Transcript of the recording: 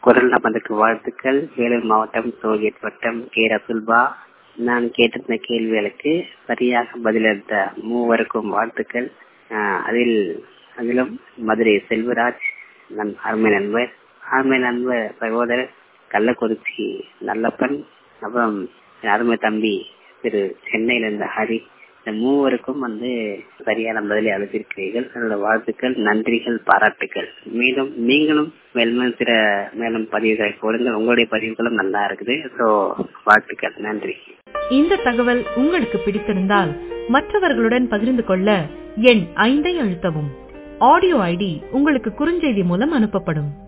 குரல் நமதுக்கு வாழ்த்துக்கள் வேலூர் மாவட்டம் சோவியத் வட்டம் கே ரசுல்பா நான் கேட்டிருந்த கேள்விகளுக்கு சரியாக பதிலளித்த மூவருக்கும் வாழ்த்துக்கள் ஆஹ் அதில் அதிலும் மதுரை செல்வராஜ் நன் அருமை நண்பர் அருமை நண்பர் சகோதரர் கள்ளக்குறிச்சி நல்லப்பன் அப்புறம் என் அருமை தம்பி திரு சென்னையில இருந்த ஹரி இந்த மூவருக்கும் வந்து சரியான பதிலை அளித்திருக்கிறீர்கள் அதோட வாழ்த்துக்கள் நன்றிகள் பாராட்டுகள் மேலும் நீங்களும் மேலும் சில மேலும் பதிவுகளை போடுங்கள் உங்களுடைய பதிவுகளும் நல்லா இருக்குது ஸோ வாழ்த்துக்கள் நன்றி இந்த தகவல் உங்களுக்கு பிடித்திருந்தால் மற்றவர்களுடன் பகிர்ந்து கொள்ள எண் ஐந்தை அழுத்தவும் ஆடியோ ஐடி உங்களுக்கு குறுஞ்செய்தி மூலம் அனுப்பப்படும்